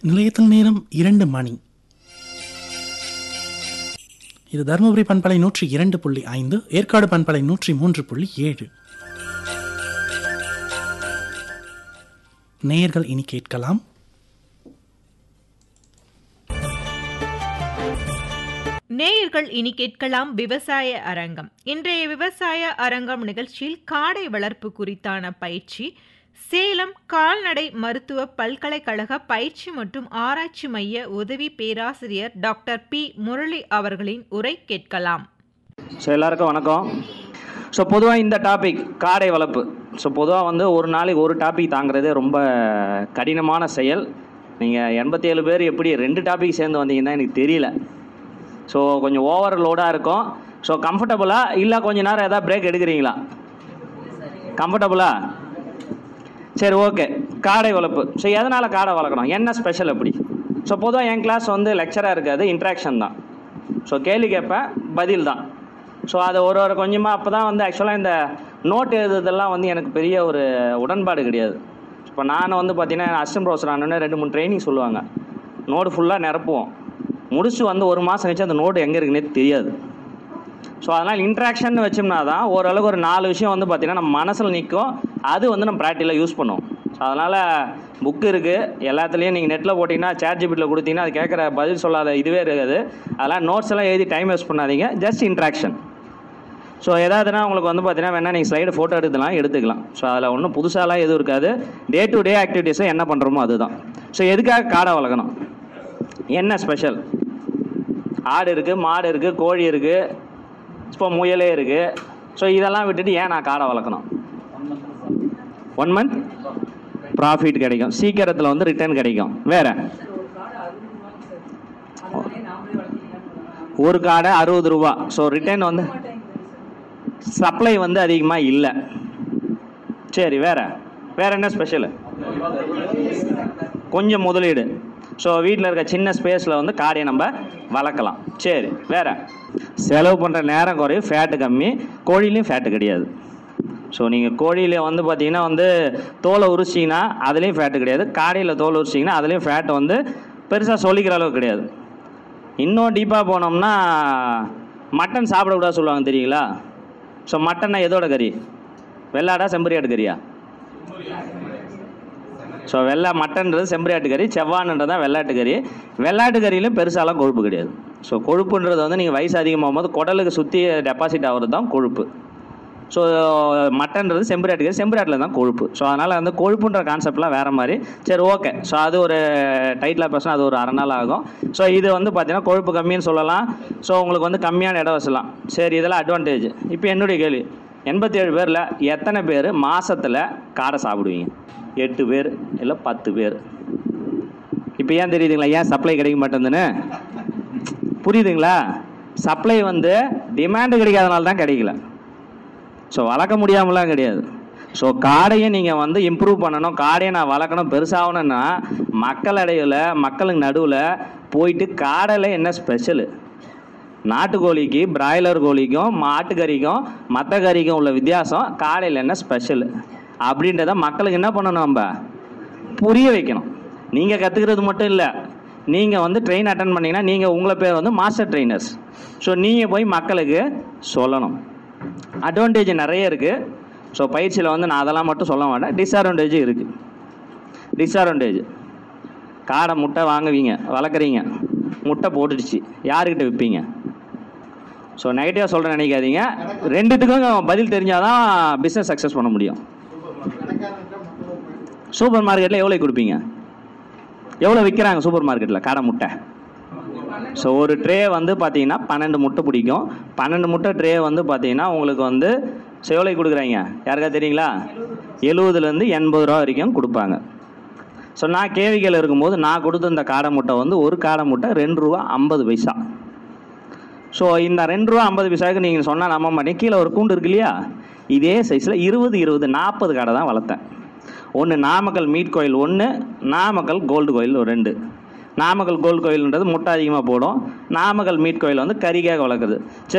நிலையத்தில் நேரம் இரண்டு மணி இது தருமபுரி பண்பலை நூற்றி இரண்டு புள்ளி ஐந்து ஏற்காடு பண்பலை நூற்றி மூன்று புள்ளி ஏழு நேயர்கள் இனி கேட்கலாம் நேயர்கள் இனி கேட்கலாம் விவசாய அரங்கம் இன்றைய விவசாய அரங்கம் நிகழ்ச்சியில் காடை வளர்ப்பு குறித்தான பயிற்சி சேலம் கால்நடை மருத்துவ பல்கலைக்கழக பயிற்சி மற்றும் ஆராய்ச்சி மைய உதவி பேராசிரியர் டாக்டர் பி முரளி அவர்களின் உரை கேட்கலாம் ஸோ எல்லாருக்கும் வணக்கம் ஸோ பொதுவாக இந்த டாபிக் காடை வளர்ப்பு ஸோ பொதுவாக வந்து ஒரு நாளைக்கு ஒரு டாபிக் தாங்கிறதே ரொம்ப கடினமான செயல் நீங்கள் எண்பத்தி ஏழு பேர் எப்படி ரெண்டு டாபிக் சேர்ந்து வந்தீங்கன்னா எனக்கு தெரியல ஸோ கொஞ்சம் ஓவர் லோடாக இருக்கும் ஸோ கம்ஃபர்டபுளாக இல்லை கொஞ்ச நேரம் எதாவது பிரேக் எடுக்கிறீங்களா கம்ஃபர்டபுளா சரி ஓகே காடை வளர்ப்பு ஸோ எதனால் காடை வளர்க்கணும் என்ன ஸ்பெஷல் அப்படி ஸோ பொதுவாக என் கிளாஸ் வந்து லெக்சராக இருக்காது இன்ட்ராக்ஷன் தான் ஸோ கேள்வி கேட்பேன் பதில் தான் ஸோ அது ஒரு ஒரு கொஞ்சமாக அப்போ தான் வந்து ஆக்சுவலாக இந்த நோட் எழுதுறதெல்லாம் வந்து எனக்கு பெரிய ஒரு உடன்பாடு கிடையாது இப்போ நான் வந்து பார்த்தீங்கன்னா அசிஸ்டன்ட் ப்ரொஃபஸர் ஆனோடனே ரெண்டு மூணு ட்ரைனிங் சொல்லுவாங்க நோடு ஃபுல்லாக நிரப்புவோம் முடிச்சு வந்து ஒரு மாதம் கழிச்சு அந்த நோடு எங்கே இருக்குன்னே தெரியாது ஸோ அதனால் இன்ட்ராக்ஷன் வச்சோம்னா தான் ஓரளவுக்கு ஒரு நாலு விஷயம் வந்து பார்த்திங்கன்னா நம்ம மனசில் நிற்கும் அது வந்து நம்ம ப்ராக்டிக்கலாக யூஸ் பண்ணுவோம் ஸோ அதனால் புக்கு இருக்குது எல்லாத்துலேயும் நீங்கள் நெட்டில் போட்டிங்கன்னா சேட் ஜிபிட்டில் கொடுத்தீங்கன்னா அது கேட்குற பதில் சொல்லாத இதுவே இருக்காது அதெல்லாம் நோட்ஸ் எல்லாம் எழுதி டைம் வேஸ்ட் பண்ணாதீங்க ஜஸ்ட் இன்ட்ராக்ஷன் ஸோ ஏதாவதுனா உங்களுக்கு வந்து பார்த்தீங்கன்னா வேணால் நீங்கள் ஸ்லைடு ஃபோட்டோ எடுத்துலாம் எடுத்துக்கலாம் ஸோ அதில் ஒன்றும் புதுசாலாம் எதுவும் இருக்காது டே டு டே ஆக்டிவிட்டீஸை என்ன பண்ணுறோமோ அதுதான் ஸோ எதுக்காக காடை வளர்க்கணும் என்ன ஸ்பெஷல் ஆடு இருக்குது மாடு இருக்குது கோழி இருக்குது இப்போ முயலே இருக்குது ஸோ இதெல்லாம் விட்டுட்டு ஏன் நான் காடை வளர்க்கணும் ஒன் மந்த் ப்ராஃபிட் கிடைக்கும் சீக்கிரத்தில் வந்து ரிட்டர்ன் கிடைக்கும் வேற ஒரு காடை அறுபது ரூபா ஸோ ரிட்டர்ன் வந்து சப்ளை வந்து அதிகமாக இல்லை சரி வேற வேற என்ன ஸ்பெஷலு கொஞ்சம் முதலீடு ஸோ வீட்டில் இருக்க சின்ன ஸ்பேஸில் வந்து காடையை நம்ம வளர்க்கலாம் சரி வேற செலவு பண்ணுற நேரம் குறையும் ஃபேட்டு கம்மி கோழிலையும் ஃபேட்டு கிடையாது ஸோ நீங்கள் கோழியில் வந்து பார்த்தீங்கன்னா வந்து தோலை உரிச்சிங்கன்னா அதுலேயும் ஃபேட்டு கிடையாது காடையில் தோல் உரிச்சிங்கன்னா அதுலேயும் ஃபேட் வந்து பெருசாக சொல்லிக்கிற அளவுக்கு கிடையாது இன்னும் டீப்பாக போனோம்னா மட்டன் சாப்பிடக்கூடாது சொல்லுவாங்க தெரியுங்களா ஸோ மட்டன்னா எதோட கறி வெள்ளாடா செம்பரியாட்டு கறியா ஸோ வெள்ளை மட்டன்றது செம்பரியாட்டு கறி செவ்வானுன்றது தான் வெள்ளாட்டு கறி வெள்ளாட்டு கறியிலும் பெருசாலாம் கொழுப்பு கிடையாது ஸோ கொழுப்புன்றது வந்து நீங்கள் வயசு அதிகமாகும் போது குடலுக்கு சுற்றி டெபாசிட் ஆகிறது தான் கொழுப்பு ஸோ மட்டன்றது செம்பரியாட்டு கறி செம்பரியாட்டில் தான் கொழுப்பு ஸோ அதனால் வந்து கொழுப்புன்ற கான்செப்ட்லாம் வேறு மாதிரி சரி ஓகே ஸோ அது ஒரு டைட்டிலாக பேசினா அது ஒரு அரை நாள் ஆகும் ஸோ இது வந்து பார்த்தீங்கன்னா கொழுப்பு கம்மின்னு சொல்லலாம் ஸோ உங்களுக்கு வந்து கம்மியான இடம் வசலாம் சரி இதெல்லாம் அட்வான்டேஜ் இப்போ என்னுடைய கேள்வி எண்பத்தி ஏழு பேரில் எத்தனை பேர் மாதத்தில் காடை சாப்பிடுவீங்க எட்டு பேர் இல்லை பத்து பேர் இப்போ ஏன் தெரியுதுங்களா ஏன் சப்ளை கிடைக்க மாட்டேங்குதுன்னு புரியுதுங்களா சப்ளை வந்து டிமாண்டு கிடைக்காதனால தான் கிடைக்கல ஸோ வளர்க்க முடியாமலாம் கிடையாது ஸோ காடையை நீங்கள் வந்து இம்ப்ரூவ் பண்ணணும் காடையை நான் வளர்க்கணும் பெருசாகணும்னா மக்கள் இடையில மக்களுக்கு நடுவில் போயிட்டு காடையில் என்ன ஸ்பெஷலு நாட்டுக்கோழிக்கு பிராய்லர் கோழிக்கும் மாட்டுக்கறிக்கும் மற்ற கறிக்கும் உள்ள வித்தியாசம் காடையில் என்ன ஸ்பெஷலு அப்படின்றத மக்களுக்கு என்ன பண்ணணும் நம்ம புரிய வைக்கணும் நீங்கள் கற்றுக்கிறது மட்டும் இல்லை நீங்கள் வந்து ட்ரெயின் அட்டன் பண்ணீங்கன்னா நீங்கள் உங்களை பேர் வந்து மாஸ்டர் ட்ரெயினர்ஸ் ஸோ நீங்கள் போய் மக்களுக்கு சொல்லணும் அட்வான்டேஜ் நிறைய இருக்குது ஸோ பயிற்சியில் வந்து நான் அதெல்லாம் மட்டும் சொல்ல மாட்டேன் டிஸ்அட்வான்டேஜ் இருக்குது டிஸ்அட்வான்டேஜ் காடை முட்டை வாங்குவீங்க வளர்க்குறீங்க முட்டை போட்டுடுச்சு யாருக்கிட்ட விற்பீங்க ஸோ நெகட்டிவாக சொல்கிறேன் நினைக்காதீங்க ரெண்டுத்துக்கும் பதில் தெரிஞ்சால் தான் பிஸ்னஸ் சக்ஸஸ் பண்ண முடியும் சூப்பர் மார்க்கெட்டில் எவ்வளோ கொடுப்பீங்க எவ்வளோ விற்கிறாங்க சூப்பர் மார்க்கெட்டில் காடை முட்டை ஸோ ஒரு ட்ரே வந்து பார்த்தீங்கன்னா பன்னெண்டு முட்டை பிடிக்கும் பன்னெண்டு முட்டை ட்ரே வந்து பார்த்தீங்கன்னா உங்களுக்கு வந்து எவ்வளோ கொடுக்குறாங்க யாருக்கா தெரியுங்களா எழுபதுலேருந்து எண்பது ரூபா வரைக்கும் கொடுப்பாங்க ஸோ நான் கேவிக்கையில் இருக்கும்போது நான் கொடுத்த இந்த காடை முட்டை வந்து ஒரு காடை முட்டை ரெண்டு ரூபா ஐம்பது பைசா ஸோ இந்த ரெண்டு ரூபா ஐம்பது பைசாவுக்கு நீங்கள் சொன்னால் நம்ப மாட்டேங்க கீழே ஒரு கூண்டு இருக்கு இல்லையா இதே சைஸில் இருபது இருபது நாற்பது காடை தான் வளர்த்தேன் ஒன்று நாமக்கல் மீட் கோயில் ஒன்று நாமக்கல் கோல்டு கோயில் ஒரு ரெண்டு நாமக்கல் கோல்டு கோயில்ன்றது முட்டை அதிகமாக போடும் நாமக்கல் மீட் கோயில் வந்து கறிக்காக வளர்க்குறது சரி